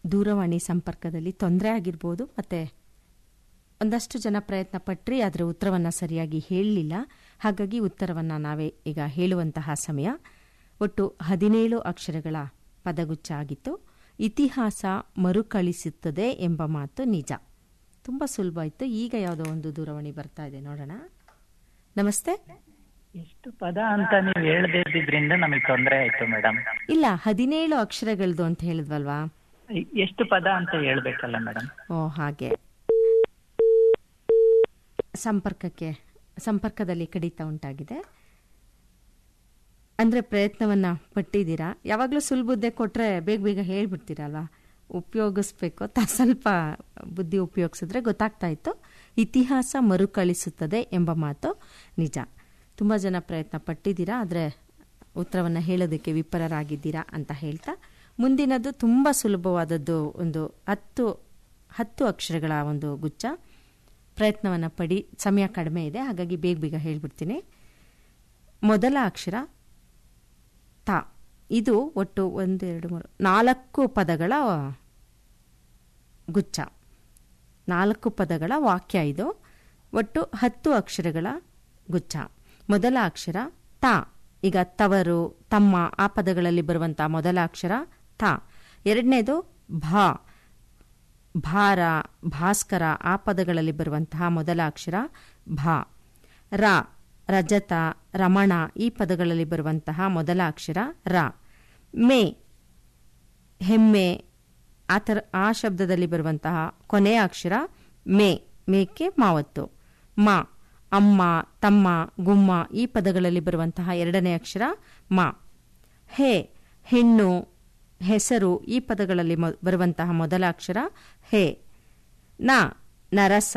ದೂರವಾಣಿ ಸಂಪರ್ಕದಲ್ಲಿ ತೊಂದರೆ ಆಗಿರ್ಬೋದು ಮತ್ತು ಒಂದಷ್ಟು ಜನ ಪ್ರಯತ್ನ ಪಟ್ರಿ ಅದರ ಉತ್ತರವನ್ನು ಸರಿಯಾಗಿ ಹೇಳಲಿಲ್ಲ ಹಾಗಾಗಿ ಉತ್ತರವನ್ನು ನಾವೇ ಈಗ ಹೇಳುವಂತಹ ಸಮಯ ಒಟ್ಟು ಹದಿನೇಳು ಅಕ್ಷರಗಳ ಪದಗುಚ್ಛ ಆಗಿತ್ತು ಇತಿಹಾಸ ಮರುಕಳಿಸುತ್ತದೆ ಎಂಬ ಮಾತು ನಿಜ ತುಂಬ ಸುಲಭ ಆಯಿತು ಈಗ ಯಾವುದೋ ಒಂದು ದೂರವಾಣಿ ಬರ್ತಾ ಇದೆ ನೋಡೋಣ ನಮಸ್ತೆ ಎಷ್ಟು ಪದ ಅಂತ ನೀವು ಹೇಳದೇ ಇದ್ದಿದ್ರಿಂದ ನಮಗೆ ತೊಂದರೆ ಆಯ್ತು ಮೇಡಮ್ ಇಲ್ಲ ಹದಿನೇಳು ಅಕ್ಷರಗಳದು ಅಂತ ಹೇಳಿದ್ವಲ್ವಾ ಎಷ್ಟು ಪದ ಅಂತ ಹೇಳ್ಬೇಕಲ್ಲ ಮೇಡಮ್ ಓ ಹಾಗೆ ಸಂಪರ್ಕಕ್ಕೆ ಸಂಪರ್ಕದಲ್ಲಿ ಕಡಿತ ಉಂಟಾಗಿದೆ ಅಂದರೆ ಪ್ರಯತ್ನವನ್ನು ಪಟ್ಟಿದ್ದೀರಾ ಯಾವಾಗಲೂ ಸುಲಭದ್ದೇ ಕೊಟ್ಟರೆ ಬೇಗ ಬೇಗ ಹೇಳ್ಬಿಡ್ತೀರಲ್ವಾ ಉಪಯೋಗಿಸ್ಬೇಕು ಅಂತ ಸ್ವಲ್ಪ ಬುದ್ಧಿ ಉಪಯೋಗಿಸಿದ್ರೆ ಗೊತ್ತಾಗ್ತಾ ಇತ್ತು ಇತಿಹಾಸ ಮರುಕಳಿಸುತ್ತದೆ ಎಂಬ ಮಾತು ನಿಜ ತುಂಬ ಜನ ಪ್ರಯತ್ನ ಪಟ್ಟಿದ್ದೀರಾ ಆದರೆ ಉತ್ತರವನ್ನು ಹೇಳೋದಕ್ಕೆ ವಿಫಲರಾಗಿದ್ದೀರಾ ಅಂತ ಹೇಳ್ತಾ ಮುಂದಿನದು ತುಂಬ ಸುಲಭವಾದದ್ದು ಒಂದು ಹತ್ತು ಹತ್ತು ಅಕ್ಷರಗಳ ಒಂದು ಗುಚ್ಛ ಪ್ರಯತ್ನವನ್ನು ಪಡಿ ಸಮಯ ಕಡಿಮೆ ಇದೆ ಹಾಗಾಗಿ ಬೇಗ ಬೇಗ ಹೇಳ್ಬಿಡ್ತೀನಿ ಮೊದಲ ಅಕ್ಷರ ತ ಇದು ಒಟ್ಟು ಒಂದು ಎರಡು ಮೂರು ನಾಲ್ಕು ಪದಗಳ ಗುಚ್ಛ ನಾಲ್ಕು ಪದಗಳ ವಾಕ್ಯ ಇದು ಒಟ್ಟು ಹತ್ತು ಅಕ್ಷರಗಳ ಗುಚ್ಛ ಮೊದಲ ಅಕ್ಷರ ತ ಈಗ ತವರು ತಮ್ಮ ಆ ಪದಗಳಲ್ಲಿ ಬರುವಂಥ ಮೊದಲ ಅಕ್ಷರ ತ ಎರಡನೇದು ಭಾ ಭಾರ ಭಾಸ್ಕರ ಆ ಪದಗಳಲ್ಲಿ ಬರುವಂತಹ ಮೊದಲ ಅಕ್ಷರ ಭಾ ರ ರಜತ ರಮಣ ಈ ಪದಗಳಲ್ಲಿ ಬರುವಂತಹ ಮೊದಲ ಅಕ್ಷರ ರ ಮೇ ಹೆಮ್ಮೆ ಆ ಥರ ಆ ಶಬ್ದದಲ್ಲಿ ಬರುವಂತಹ ಕೊನೆಯ ಅಕ್ಷರ ಮೇ ಮೇಕೆ ಮಾವತ್ತು ಮ ಅಮ್ಮ ತಮ್ಮ ಗುಮ್ಮ ಈ ಪದಗಳಲ್ಲಿ ಬರುವಂತಹ ಎರಡನೇ ಅಕ್ಷರ ಮ ಹೇ ಹೆಣ್ಣು ಹೆಸರು ಈ ಪದಗಳಲ್ಲಿ ಮೊ- ಬರುವಂತಹ ಮೊದಲ ಅಕ್ಷರ ಹೇ ನ ನರಸ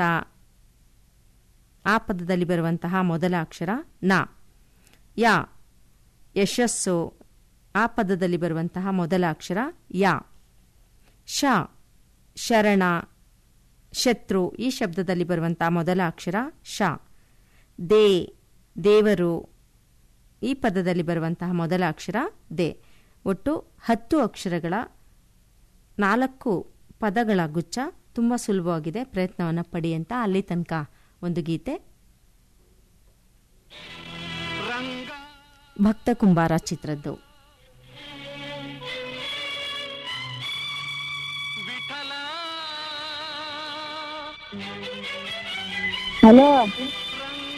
ಆ ಪದದಲ್ಲಿ ಬರುವಂತಹ ಮೊದಲ ಅಕ್ಷರ ನ ಯ ಯಶಸ್ಸು ಆ ಪದದಲ್ಲಿ ಬರುವಂತಹ ಮೊದಲ ಅಕ್ಷರ ಯ ಶ ಶರಣ ಶತ್ರು ಈ ಶಬ್ದದಲ್ಲಿ ಬರುವಂತಹ ಮೊದಲ ಅಕ್ಷರ ಶ ದೇ ದೇವರು ಈ ಪದದಲ್ಲಿ ಬರುವಂತಹ ಮೊದಲ ಅಕ್ಷರ ದೇ ಒಟ್ಟು ಹತ್ತು ಅಕ್ಷರಗಳ ನಾಲ್ಕು ಪದಗಳ ಗುಚ್ಛ ತುಂಬ ಸುಲಭವಾಗಿದೆ ಪ್ರಯತ್ನವನ್ನು ಪಡಿ ಅಂತ ಅಲ್ಲಿ ತನಕ ಒಂದು ಗೀತೆ ಭಕ್ತ ಕುಂಬಾರ ಚಿತ್ರದ್ದು ಹಲೋ